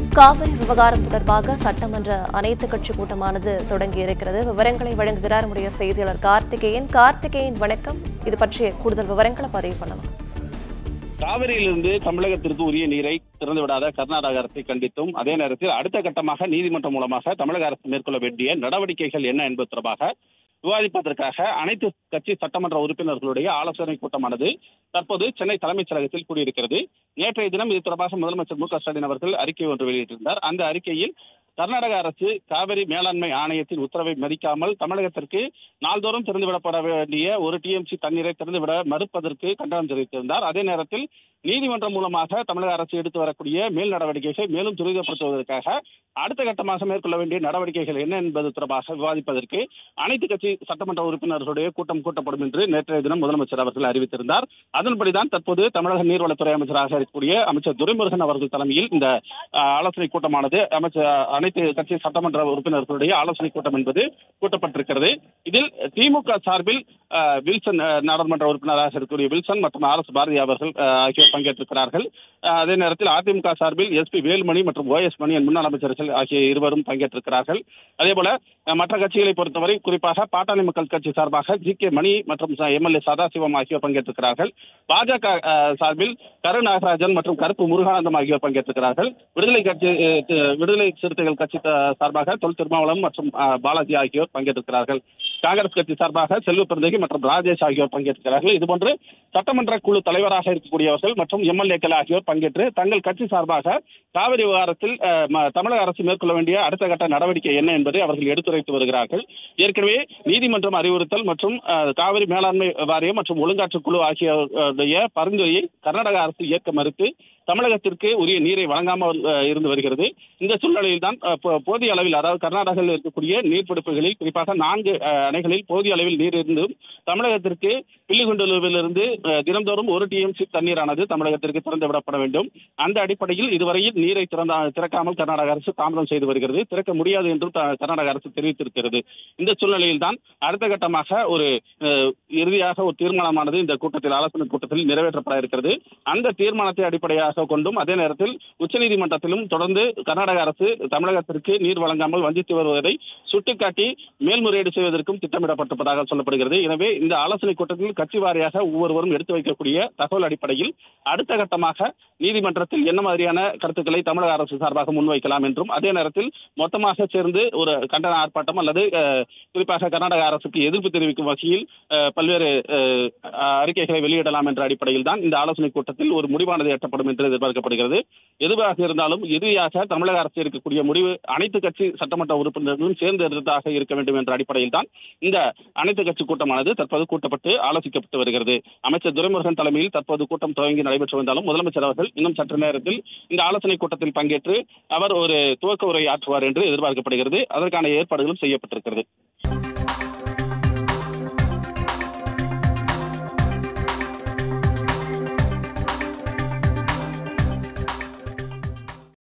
காவிரி விவகாரம் தொடர்பாக சட்டமன்ற அனைத்து கட்சி கூட்டமானது தொடங்கி இருக்கிறது விவரங்களை வழங்குகிறார் நம்முடைய செய்தியாளர் கார்த்திகேயன் கார்த்திகேயன் வணக்கம் இது பற்றிய கூடுதல் விவரங்களை பதிவு பண்ணலாம் காவிரியிலிருந்து தமிழகத்திற்கு உரிய நீரை திறந்துவிடாத கர்நாடக அரசை கண்டித்தும் அதே நேரத்தில் அடுத்த கட்டமாக நீதிமன்றம் மூலமாக தமிழக அரசு மேற்கொள்ள வேண்டிய நடவடிக்கைகள் என்ன என்பது தொடர்பாக விவாதிப்பதற்காக அனைத்து கட்சி சட்டமன்ற உறுப்பினர்களுடைய ஆலோசனை கூட்டமானது தற்போது சென்னை தலைமைச் செயலகத்தில் கூடியிருக்கிறது நேற்றைய தினம் இது தொடர்பாக முதலமைச்சர் மு க ஸ்டாலின் அவர்கள் அறிக்கை ஒன்று வெளியிட்டிருந்தார் அந்த அறிக்கையில் கர்நாடக அரசு காவிரி மேலாண்மை ஆணையத்தின் உத்தரவை மதிக்காமல் தமிழகத்திற்கு நாள்தோறும் திறந்துவிடப்பட வேண்டிய ஒரு டிஎம்சி தண்ணீரை திறந்துவிட மறுப்பதற்கு கண்டனம் தெரிவித்திருந்தார் அதே நேரத்தில் நீதிமன்றம் மூலமாக தமிழக அரசு எடுத்து வரக்கூடிய மேல் நடவடிக்கைகள் மேலும் துரிதப்படுத்துவதற்காக அடுத்த கட்டமாக மேற்கொள்ள வேண்டிய நடவடிக்கைகள் என்ன என்பது தொடர்பாக விவாதிப்பதற்கு அனைத்து கட்சி சட்டமன்ற உறுப்பினர்களுடைய கூட்டம் கூட்டப்படும் என்று நேற்றைய தினம் முதலமைச்சர் அவர்கள் அறிவித்திருந்தார் அதன்படிதான் தற்போது தமிழக நீர்வளத்துறை அமைச்சராக இருக்கக்கூடிய அமைச்சர் துரைமுருகன் அவர்கள் தலைமையில் இந்த அஹ், ஆலோசனை கூட்டமானது அமைச்சர் அனைத்து கட்சி சட்டமன்ற உறுப்பினர்களுடைய ஆலோசனை கூட்டம் என்பது கூட்டப்பட்டிருக்கிறது இதில் திமுக சார்பில் அஹ், வில்சன் அஹ், நாடாளுமன்ற உறுப்பினராக இருக்கக்கூடிய வில்சன் மற்றும் ஆர் எஸ் பாரதி அவர்கள் அஹ், ஆகியோர் பங்கேற்றிருக்கிறார்கள் அஹ், அதே நேரத்தில் அதிமுக சார்பில் எஸ்பி வேலுமணி மற்றும் ஓஎஸ் மணியன் முன்னாள் அமைச்சர்கள் ஆகிய இருவரும் பங்கேற்றிருக்கிறார்கள் அதே போல அஹ், மற்ற கட்சிகளை பொறுத்தவரை குறிப்பாக பாட்டாளி மக்கள் கட்சி சார்பாக ஜி கே மணி மற்றும் எம்எல்ஏ சதாசிவம் ஆகியோர் பங்கேற்றிருக்கிறார்கள் பாஜக அஹ், சார்பில் கரு நாகராஜன் மற்றும் கருப்பு முருகானந்தம் ஆகியோர் பங்கேற்றிருக்கிறார்கள் விடுதலை கட்சி அஹ், தி- விடுதலை சிறுத்தைகள் கட்சி த- சார்பாக தொல் திருமாவளம் மற்றும் அஹ், பாலாஜி ஆகியோர் பங்கேற்றிருக்கிறார்கள் காங்கிரஸ் கட்சி சார்பாக செல்வ பிறந்தகி மற்றும் ராஜேஷ் ஆகியோர் பங்கேற்றிருக்கிறார்கள் இதுபோன்று சட்டமன்ற குழு தலைவராக இருக்கக்கூடியவர்கள் மற்றும் எம்எல்ஏக்கள் ஆகியோர் பங்கேற்று தங்கள் கட்சி சார்பாக காவிரி விவகாரத்தில் அஹ், ம- தமிழக அரசு மேற்கொள்ள வேண்டிய அடுத்த கட்ட நடவடிக்கை என்ன என்பதை அவர்கள் எடுத்துரைத்து வருகிறார்கள் ஏற்கனவே நீதிமன்றம் அறிவுறுத்தல் மற்றும் அஹ், காவிரி மேலாண்மை வாரியம் மற்றும் ஒழுங்காற்று குழு ஆகியோருடைய பரிந்துரையை கர்நாடக அரசு ஏற்க மறுத்து தமிழகத்திற்கு உரிய நீரை வழங்காமல் அஹ், இருந்து வருகிறது இந்த சூழ்நிலையில் தான் அஹ், போ- போதிய அளவில் அதாவது கர்நாடகாவில் இருக்கக்கூடிய நீர்பிடிப்புகளில் குறிப்பாக நான்கு அஹ், அணைகளில் போதிய அளவில் நீர் இருந்தும் தமிழகத்திற்கு பில்லிகுண்டலுவிலிருந்து அஹ், தினந்தோறும் ஒரு டிஎம்சி தண்ணீரானது தமிழகத்திற்கு திறந்து விடப்பட வேண்டும் அந்த அடிப்படையில் இதுவரையில் நீரை திறந்தா திறக்காமல் கர்நாடக அரசு தாமதம் செய்து வருகிறது திறக்க முடியாது என்றும் த- கர்நாடக அரசு தெரிவித்திருக்கிறது இந்த சூழ்நிலையில் தான் அடுத்த கட்டமாக ஒரு அஹ், இறுதியாக ஒரு தீர்மானமானது இந்த கூட்டத்தில் ஆலோசனை கூட்டத்தில் நிறைவேற்றப்பட இருக்கிறது அந்த தீர்மானத்தை அடிப்படையாக கொண்டும் அதே நேரத்தில் உச்சநீதிமன்றத்திலும் தொடர்ந்து கர்நாடக அரசு தமிழகத்திற்கு நீர் வழங்காமல் வஞ்சித்து வருவதை சுட்டிக்காட்டி மேல்முறையீடு செய்வதற்கும் திட்டமிடப்பட்டிருப்பதாக சொல்லப்படுகிறது எனவே இந்த ஆலோசனை கூட்டத்தில் கட்சி வாரியாக ஒவ்வொருவரும் எடுத்து வைக்கக்கூடிய தகவல் அடிப்படையில் அடுத்த கட்டமாக நீதிமன்றத்தில் என்ன மாதிரியான கருத்துக்களை தமிழக அரசு சார்பாக முன்வைக்கலாம் என்றும் அதே நேரத்தில் மொத்தமாக சேர்ந்து ஒரு கண்டன ஆர்ப்பாட்டம் அல்லது அஹ், குறிப்பாக கர்நாடக அரசுக்கு எதிர்ப்பு தெரிவிக்கும் வகையில் அஹ், பல்வேறு அஹ், அறிக்கைகளை வெளியிடலாம் என்ற அடிப்படையில் தான் இந்த ஆலோசனை கூட்டத்தில் ஒரு முடிவானது எட்டப்படும் என்று எதிர்பார்க்கப்படுகிறது எதுவாக இருந்தாலும் இறுதியாக தமிழக அரசு இருக்கக்கூடிய முடிவு அனைத்து கட்சி சட்டமன்ற உறுப்பினர்களும் சேர்ந்து எடுத்ததாக இருக்க வேண்டும் என்ற அடிப்படையில் தான் இந்த அனைத்து கட்சி கூட்டமானது தற்போது கூட்டப்பட்டு ஆலோசிக்கப்பட்டு வருகிறது அமைச்சர் துரைமுருகன் தலைமையில் தற்போது கூட்டம் துவங்கி நடைபெற்று வந்தாலும் முதலமைச்சர் அவர்கள் இன்னும் சற்று நேரத்தில் இந்த ஆலோசனை கூட்டத்தில் பங்கேற்று அவர் ஒரு துவக்க உரை ஆற்றுவார் என்று எதிர்பார்க்கப்படுகிறது அதற்கான ஏற்பாடுகளும் செய்யப்பட்டிருக்கிறது